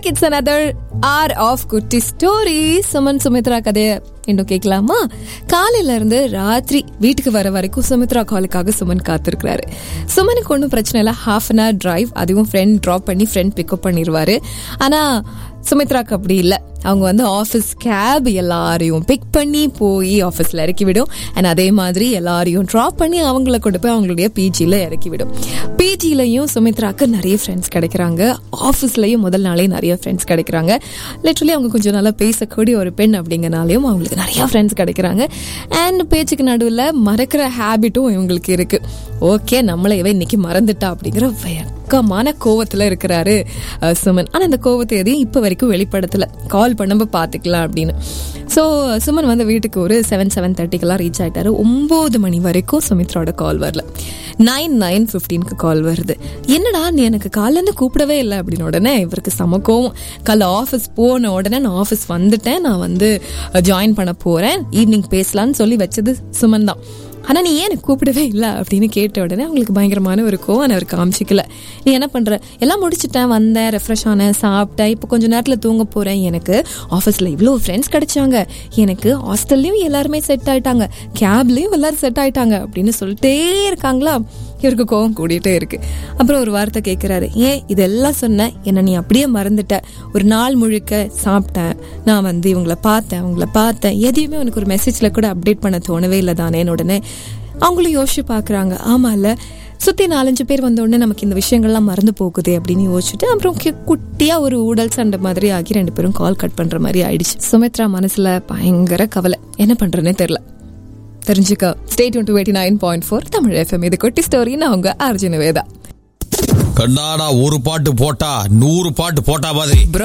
back it's another hour of குட்டி story Suman Sumitra கதையை இன்னும் கேட்கலாமா காலையில இருந்து ராத்திரி வீட்டுக்கு வர வரைக்கும் சுமித்ரா காலுக்காக சுமன் காத்திருக்கிறாரு சுமனுக்கு ஒன்றும் பிரச்சனை இல்லை ஹாஃப் அன் ஹவர் டிரைவ் அதுவும் ஃப்ரெண்ட் ட்ராப் பண்ணி ஃப்ரெண்ட் பிக்கப் பண்ணிடுவாரு ஆனா சுமித்ராக்கு அப்படி இல்லை அவங்க வந்து ஆஃபீஸ் கேப் எல்லாரையும் பிக் பண்ணி போய் ஆஃபீஸில் இறக்கி விடும் அண்ட் அதே மாதிரி எல்லாரையும் ட்ராப் பண்ணி அவங்கள கொண்டு போய் அவங்களுடைய பிஜியில் இறக்கி விடும் பிஜிலையும் சுமித்ராக்கு நிறைய ஃப்ரெண்ட்ஸ் கிடைக்கிறாங்க ஆஃபீஸ்லையும் முதல் நாளே நிறைய ஃப்ரெண்ட்ஸ் கிடைக்கிறாங்க லிட்ரலி அவங்க கொஞ்சம் நல்லா பேசக்கூடிய ஒரு பெண் அப்படிங்கனாலையும் அவங்களுக்கு நிறைய ஃப்ரெண்ட்ஸ் கிடைக்கிறாங்க அண்ட் பேச்சுக்கு நடுவில் மறக்கிற ஹேபிட்டும் இவங்களுக்கு இருக்கு ஓகே நம்மளை இவ இன்னைக்கு மறந்துட்டா அப்படிங்கிற பயங்கரமான கோவத்துல இருக்கிறாரு அஹ், சுமன் ஆனா இந்த கோவத்தை எதையும் இப்ப வரைக்கும் வெளிப்படுத்தல கால் பண்ணும்போது பாத்துக்கலாம் அப்படின்னு ஸோ சுமன் வந்து வீட்டுக்கு ஒரு செவன் செவன் தேர்ட்டிக்கெல்லாம் ரீச் ஆயிட்டாரு ஒன்பது மணி வரைக்கும் சுமித்ராவோட கால் வரல நைன் நைன் ஃபிஃப்டீனுக்கு கால் வருது என்னடா நீ எனக்கு கால்ல இருந்து கூப்பிடவே இல்லை அப்படின்னு உடனே இவருக்கு செம கோவம் காலைல ஆஃபீஸ் போன உடனே நான் ஆஃபீஸ் வந்துட்டேன் நான் வந்து ஜாயின் பண்ண போறேன் ஈவினிங் பேசலாம்னு சொல்லி வச்சது சுமன் தான் ஆனா நீ ஏன் எனக்கு கூப்பிடவே இல்லை அப்படின்னு கேட்ட உடனே அவங்களுக்கு பயங்கரமான ஒரு கோவம் ஆனா அவர் காமிச்சிக்கல நீ என்ன பண்ற எல்லாம் முடிச்சிட்டேன் வந்தேன் ரெஃப்ரெஷ் ஆனேன் சாப்பிட்டேன் இப்போ கொஞ்ச நேரத்துல தூங்க போறேன் எனக்கு ஆஃபீஸ்ல இவ்வளோ ஃப்ரெண்ட்ஸ் கிடைச்சாங்க எனக்கு ஹாஸ்டல்லையும் எல்லாருமே செட் ஆயிட்டாங்க கேப்லயும் எல்லாரும் செட் ஆயிட்டாங்க அப்படின்னு சொல்லிட்டே இருக்காங்களா இவருக்கு கோவம் கூடிட்டே இருக்கு அப்புறம் ஒரு வார்த்தை கேட்கிறாரு ஏன் இதெல்லாம் சொன்ன என்ன நீ அப்படியே மறந்துட்ட ஒரு நாள் முழுக்க சாப்பிட்டேன் நான் வந்து இவங்கள பார்த்தேன் அவங்கள பார்த்தேன் எதையுமே உனக்கு ஒரு மெசேஜ்ல கூட அப்டேட் பண்ண தோணவே இல்லை தானேன்னு உடனே அவங்களும் யோசிச்சு பாக்குறாங்க ஆமா இல்ல சுத்தி நாலஞ்சு பேர் வந்த உடனே நமக்கு இந்த விஷயங்கள்லாம் மறந்து போகுது அப்படின்னு யோசிச்சுட்டு அப்புறம் கி- குட்டியா ஒரு ஊடல் சண்டை மாதிரி ஆகி ரெண்டு பேரும் கால் கட் பண்ற மாதிரி ஆயிடுச்சு சுமித்ரா மனசுல பயங்கர கவலை என்ன பண்றேன்னே தெரியல தெரிஞ்சுக்க stay tuned to eighty nine point four Tamil FM இது குட்டி ஸ்டோரின்னு அவங்க அர்ஜுன வேதா கண்ணாடா ஒரு பாட்டு போட்டா நூறு பாட்டு போட்டா மாதிரி